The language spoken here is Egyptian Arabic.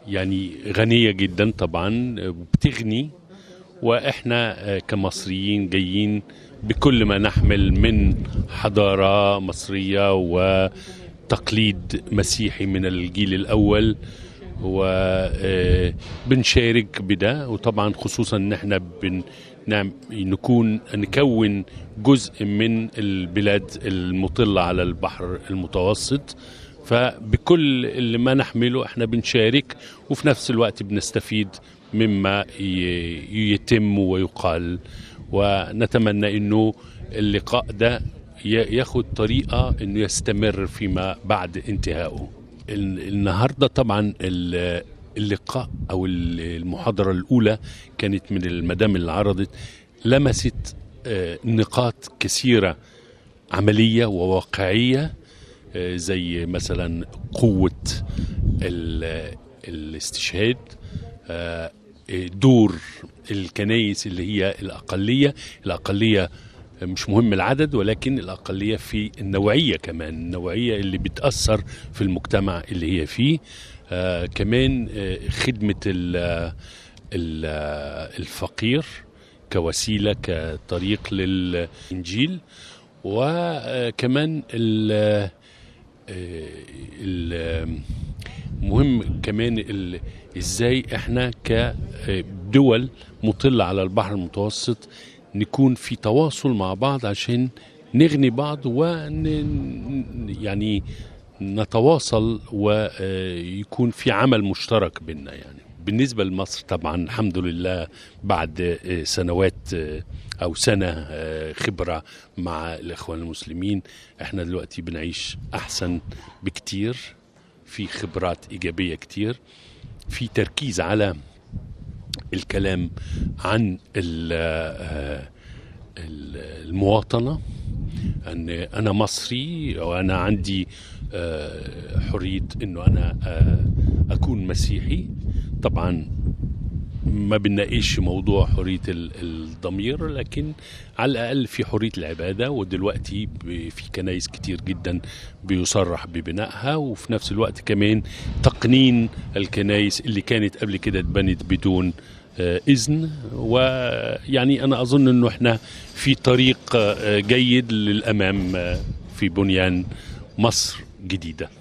يعني غنية جدا طبعا وبتغني واحنا كمصريين جايين بكل ما نحمل من حضارة مصرية وتقليد مسيحي من الجيل الأول وبنشارك بده وطبعا خصوصا ان احنا بن نعم نكون نكون جزء من البلاد المطلة على البحر المتوسط فبكل اللي ما نحمله احنا بنشارك وفي نفس الوقت بنستفيد مما يتم ويقال ونتمنى انه اللقاء ده ياخد طريقة انه يستمر فيما بعد انتهائه النهاردة طبعا اللقاء او المحاضرة الاولى كانت من المدام اللي عرضت لمست نقاط كثيرة عملية وواقعية زي مثلا قوة الاستشهاد دور الكنايس اللي هي الأقلية الأقلية مش مهم العدد ولكن الأقلية في النوعية كمان النوعية اللي بتأثر في المجتمع اللي هي فيه آه كمان آه خدمة ال ال الفقير كوسيلة كطريق للإنجيل وكمان ال مهم كمان ازاي احنا كدول مطلة على البحر المتوسط نكون في تواصل مع بعض عشان نغني بعض و يعني نتواصل ويكون في عمل مشترك بيننا يعني بالنسبة لمصر طبعا الحمد لله بعد سنوات أو سنة خبرة مع الإخوان المسلمين احنا دلوقتي بنعيش أحسن بكتير في خبرات إيجابية كتير في تركيز على الكلام عن المواطنة أن أنا مصري وأنا عندي حرية أنه أنا أكون مسيحي طبعا ما بنناقش موضوع حرية الضمير لكن على الأقل في حرية العبادة ودلوقتي في كنايس كتير جدا بيصرح ببنائها وفي نفس الوقت كمان تقنين الكنايس اللي كانت قبل كده اتبنت بدون إذن ويعني أنا أظن أنه إحنا في طريق جيد للأمام في بنيان مصر جديدة